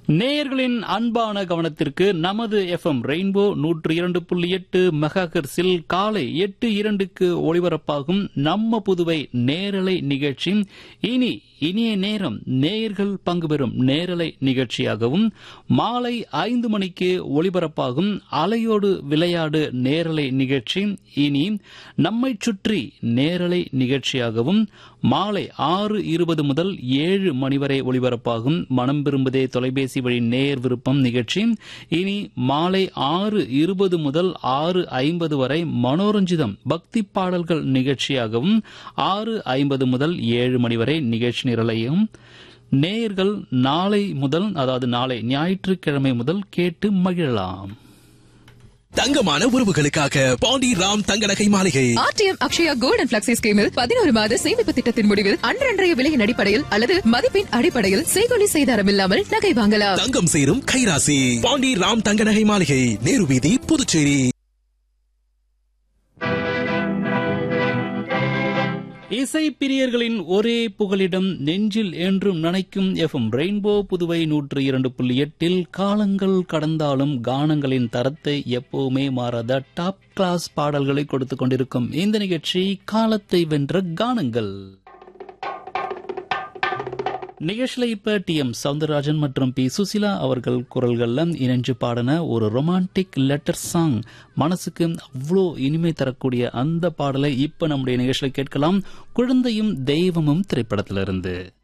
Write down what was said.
நேயர்களின் அன்பான கவனத்திற்கு நமது எஃப்எம் ரெயின்போ நூற்று இரண்டு புள்ளி எட்டு மெகாஹெர்ஸில் காலை எட்டு இரண்டுக்கு ஒளிபரப்பாகும் நம்ம புதுவை நேரலை நிகழ்ச்சி இனி இனிய நேரம் நேயர்கள் பங்கு பெறும் நேரலை நிகழ்ச்சியாகவும் மாலை ஐந்து மணிக்கு ஒளிபரப்பாகும் அலையோடு விளையாடு நேரலை நிகழ்ச்சி இனி நம்மை சுற்றி நேரலை நிகழ்ச்சியாகவும் மாலை ஆறு இருபது முதல் ஏழு மணி வரை ஒளிபரப்பாகும் மனம் விரும்புதே தொலைபேசி வழி நேர் விருப்பம் நிகழ்ச்சி இனி மாலை ஆறு இருபது முதல் ஆறு ஐம்பது வரை மனோரஞ்சிதம் பக்தி பாடல்கள் நிகழ்ச்சியாகவும் ஆறு ஐம்பது முதல் ஏழு மணி வரை நிகழ்ச்சி நிரலையும் நேயர்கள் நாளை முதல் அதாவது நாளை ஞாயிற்றுக்கிழமை முதல் கேட்டு மகிழலாம் தங்கமான உறவுகளுக்காக பாண்டி ராம் தங்க நகை மாளிகை RTM Akshaya gold and flexi ஸ்கீமில் பதினோரு மாத சேமிப்பு திட்டத்தின் முடிவில் அன்றன்றைய விலையின் அடிப்படையில் அல்லது மதிப்பின் அடிப்படையில் செய்கொலி செய்தாரம் இல்லாமல் நகை வாங்கலாம் தங்கம் சேரும் கைராசி பாண்டி ராம் தங்க நகை மாளிகை நேரு வீதி புதுச்சேரி இசை பிரியர்களின் ஒரே புகலிடம் நெஞ்சில் என்றும் நனைக்கும் எஃப்எம் ரெயின்போ புதுவை நூற்று இரண்டு புள்ளி எட்டில் காலங்கள் கடந்தாலும் கானங்களின் தரத்தை எப்பவுமே மாறாத டாப் கிளாஸ் பாடல்களை கொடுத்துக் கொண்டிருக்கும் இந்த நிகழ்ச்சி காலத்தை வென்ற கானங்கள் நிகழ்ச்சியில இப்ப டி எம் சவுந்தரராஜன் மற்றும் பி சுசிலா அவர்கள் குரல்கள்ல இணைஞ்சு பாடின ஒரு ரொமான்டிக் லெட்டர் சாங் மனசுக்கு அவ்வளோ இனிமை தரக்கூடிய அந்த பாடலை இப்ப நம்முடைய நிகழ்ச்சியில கேட்கலாம் குழந்தையும் தெய்வமும் திரைப்படத்திலிருந்து